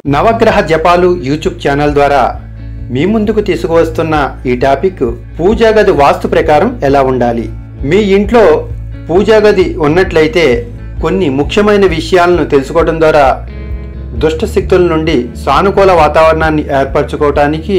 నవగ్రహ జపాలు YouTube channel ద్వారా మీ ముందుకు తీసుకువస్తున్న ఈ టాపిక్ పూజా గది వాస్తు ప్రకారం ఎలా ఉండాలి మీ ఇంట్లో పూజా గది ఉన్నట్లయితే కొన్ని ముఖ్యమైన విషయాలను తెలుసుకోవడం ద్వారా దుష్ట శక్తుల నుండి సానుకూల వాతావరణాన్ని ఏర్పరచుకోవటానికి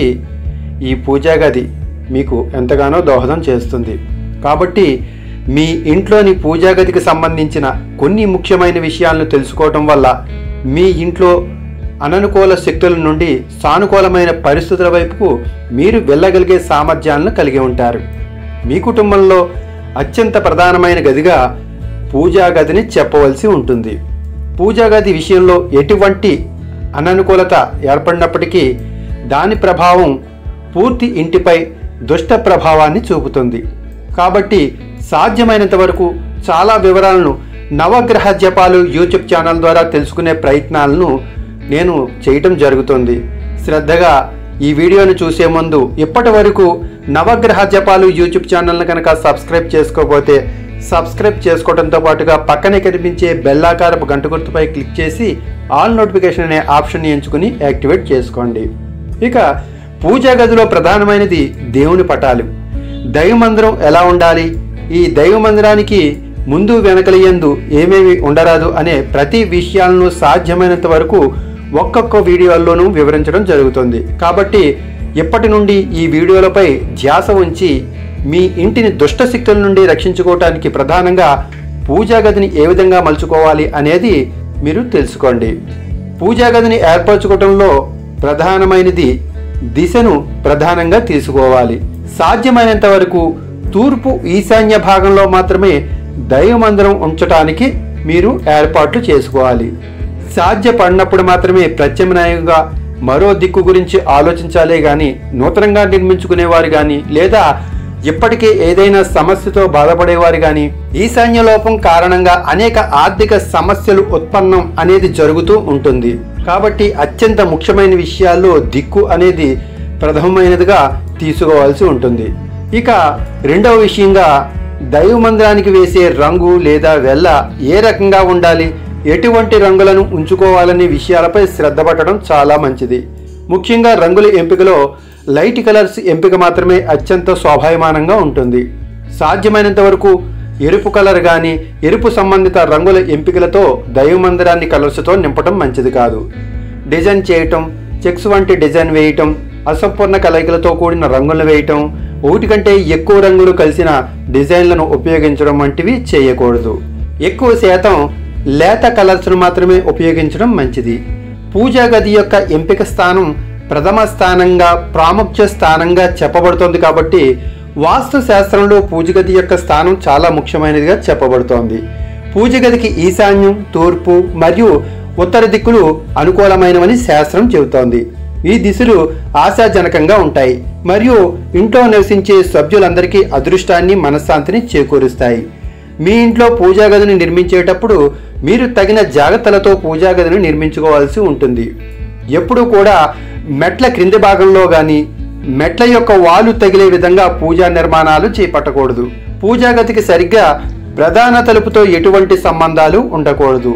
ఈ పూజా గది మీకు ఎంతగానో దోహదం చేస్తుంది కాబట్టి మీ ఇంట్లోని పూజా గదికి సంబంధించిన కొన్ని ముఖ్యమైన విషయాలను తెలుసుకోవటం వల్ల మీ ఇంట్లో అననుకూల శక్తుల నుండి సానుకూలమైన పరిస్థితుల వైపుకు మీరు వెళ్ళగలిగే సామర్థ్యాలను కలిగి ఉంటారు మీ కుటుంబంలో అత్యంత ప్రధానమైన గదిగా పూజా గదిని చెప్పవలసి ఉంటుంది పూజా గది విషయంలో ఎటువంటి అననుకూలత ఏర్పడినప్పటికీ దాని ప్రభావం పూర్తి ఇంటిపై దుష్ట ప్రభావాన్ని చూపుతుంది కాబట్టి సాధ్యమైనంత వరకు చాలా వివరాలను నవగ్రహ జపాలు యూట్యూబ్ ఛానల్ ద్వారా తెలుసుకునే ప్రయత్నాలను నేను చేయటం జరుగుతుంది శ్రద్ధగా ఈ వీడియోను చూసే ముందు ఇప్పటి వరకు నవగ్రహ జపాలు యూట్యూబ్ ఛానల్ని కనుక సబ్స్క్రైబ్ చేసుకోకపోతే సబ్స్క్రైబ్ చేసుకోవడంతో పాటుగా పక్కనే కనిపించే బెల్లాకారపు గంట గుర్తుపై క్లిక్ చేసి ఆల్ నోటిఫికేషన్ అనే ఆప్షన్ ఎంచుకుని యాక్టివేట్ చేసుకోండి ఇక పూజా గదిలో ప్రధానమైనది దేవుని పటాలు దైవ మందిరం ఎలా ఉండాలి ఈ దైవ మందిరానికి ముందు వెనకలియందు ఏమేమి ఉండరాదు అనే ప్రతి విషయాలను సాధ్యమైనంత వరకు ఒక్కొక్క వీడియోల్లోనూ వివరించడం జరుగుతుంది కాబట్టి ఇప్పటి నుండి ఈ వీడియోలపై ధ్యాస ఉంచి మీ ఇంటిని దుష్ట శక్తుల నుండి రక్షించుకోవటానికి ప్రధానంగా పూజా గదిని ఏ విధంగా మలుచుకోవాలి అనేది మీరు తెలుసుకోండి పూజా గదిని ఏర్పరచుకోవటంలో ప్రధానమైనది దిశను ప్రధానంగా తీసుకోవాలి సాధ్యమైనంత వరకు తూర్పు ఈశాన్య భాగంలో మాత్రమే దైవమందిరం ఉంచటానికి మీరు ఏర్పాట్లు చేసుకోవాలి సాధ్యపడినప్పుడు మాత్రమే ప్రత్యామ్నాయంగా మరో దిక్కు గురించి ఆలోచించాలే గాని నూతనంగా నిర్మించుకునేవారు కానీ లేదా ఇప్పటికే ఏదైనా సమస్యతో బాధపడేవారు కానీ ఈశాన్య లోపం కారణంగా అనేక ఆర్థిక సమస్యలు ఉత్పన్నం అనేది జరుగుతూ ఉంటుంది కాబట్టి అత్యంత ముఖ్యమైన విషయాల్లో దిక్కు అనేది ప్రథమమైనదిగా తీసుకోవాల్సి ఉంటుంది ఇక రెండవ విషయంగా దైవ మందిరానికి వేసే రంగు లేదా వెల్ల ఏ రకంగా ఉండాలి ఎటువంటి రంగులను ఉంచుకోవాలనే విషయాలపై శ్రద్ధ పట్టడం చాలా మంచిది ముఖ్యంగా రంగుల ఎంపికలో లైట్ కలర్స్ ఎంపిక మాత్రమే అత్యంత శోభాయమానంగా ఉంటుంది సాధ్యమైనంత వరకు ఎరుపు కలర్ కానీ ఎరుపు సంబంధిత రంగుల ఎంపికలతో దైవ మందిరాన్ని కలర్స్తో నింపడం మంచిది కాదు డిజైన్ చేయటం చెక్స్ వంటి డిజైన్ వేయటం అసంపూర్ణ కలయికలతో కూడిన రంగులు వేయటం ఒకటి కంటే ఎక్కువ రంగులు కలిసిన డిజైన్లను ఉపయోగించడం వంటివి చేయకూడదు ఎక్కువ శాతం లేత కలర్స్ను మాత్రమే ఉపయోగించడం మంచిది పూజా గది యొక్క ఎంపిక స్థానం ప్రథమ స్థానంగా ప్రాముఖ్య స్థానంగా చెప్పబడుతోంది కాబట్టి వాస్తు శాస్త్రంలో పూజ గది యొక్క స్థానం చాలా ముఖ్యమైనదిగా చెప్పబడుతోంది పూజ గదికి ఈశాన్యం తూర్పు మరియు ఉత్తర దిక్కులు అనుకూలమైనవని శాస్త్రం చెబుతోంది ఈ దిశలు ఆశాజనకంగా ఉంటాయి మరియు ఇంట్లో నివసించే సభ్యులందరికీ అదృష్టాన్ని మనశ్శాంతిని చేకూరుస్తాయి మీ ఇంట్లో పూజా గదిని నిర్మించేటప్పుడు మీరు తగిన జాగ్రత్తలతో పూజా గదిని నిర్మించుకోవాల్సి ఉంటుంది ఎప్పుడూ కూడా మెట్ల క్రింది భాగంలో కానీ మెట్ల యొక్క వాలు తగిలే విధంగా పూజా నిర్మాణాలు చేపట్టకూడదు పూజా గదికి సరిగ్గా ప్రధాన తలుపుతో ఎటువంటి సంబంధాలు ఉండకూడదు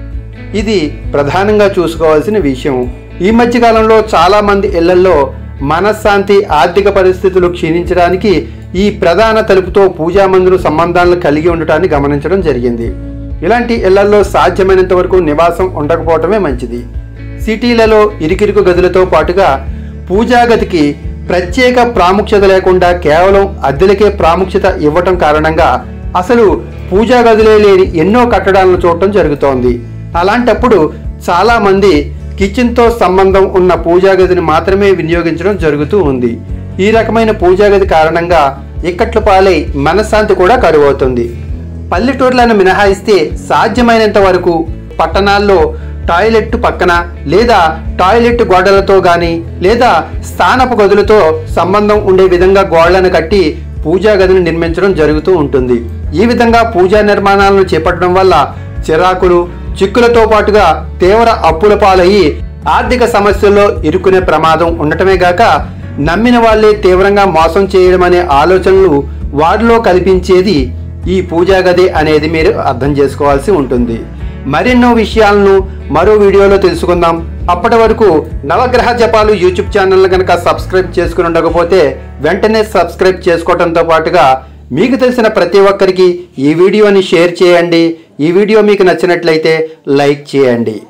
ఇది ప్రధానంగా చూసుకోవాల్సిన విషయం ఈ మధ్యకాలంలో చాలా మంది ఇళ్లలో మనశ్శాంతి ఆర్థిక పరిస్థితులు క్షీణించడానికి ఈ ప్రధాన తలుపుతో పూజా మందిరం సంబంధాలను కలిగి ఉండటాన్ని గమనించడం జరిగింది ఇలాంటి ఇళ్లలో సాధ్యమైనంత వరకు నివాసం ఉండకపోవటమే మంచిది సిటీలలో ఇరికిరుకు గదులతో పాటుగా పూజా గదికి ప్రత్యేక ప్రాముఖ్యత లేకుండా కేవలం అద్దెలకే ప్రాముఖ్యత ఇవ్వటం కారణంగా అసలు పూజా గదులే లేని ఎన్నో కట్టడాలను చూడటం జరుగుతోంది అలాంటప్పుడు చాలామంది కిచెన్తో సంబంధం ఉన్న పూజా గదిని మాత్రమే వినియోగించడం జరుగుతూ ఉంది ఈ రకమైన పూజా గది కారణంగా ఇక్కట్లు పాలై మనశ్శాంతి కూడా కరువవుతుంది పల్లెటూర్లను మినహాయిస్తే సాధ్యమైనంత వరకు పట్టణాల్లో టాయిలెట్ పక్కన లేదా టాయిలెట్ గోడలతో కానీ లేదా స్థానపు గదులతో సంబంధం ఉండే విధంగా గోడలను కట్టి పూజా గదిని నిర్మించడం జరుగుతూ ఉంటుంది ఈ విధంగా పూజా నిర్మాణాలను చేపట్టడం వల్ల చిరాకులు చిక్కులతో పాటుగా తీవ్ర అప్పుల పాలయ్యి ఆర్థిక సమస్యల్లో ఇరుక్కునే ప్రమాదం ఉండటమే గాక నమ్మిన వాళ్ళే తీవ్రంగా మోసం చేయడం అనే ఆలోచనలు వారిలో కల్పించేది ఈ పూజా గది అనేది మీరు అర్థం చేసుకోవాల్సి ఉంటుంది మరెన్నో విషయాలను మరో వీడియోలో తెలుసుకుందాం అప్పటి వరకు నవగ్రహ జపాలు యూట్యూబ్ ఛానల్ కనుక సబ్స్క్రైబ్ చేసుకుని ఉండకపోతే వెంటనే సబ్స్క్రైబ్ చేసుకోవడంతో పాటుగా మీకు తెలిసిన ప్రతి ఒక్కరికి ఈ వీడియోని షేర్ చేయండి ఈ వీడియో మీకు నచ్చినట్లయితే లైక్ చేయండి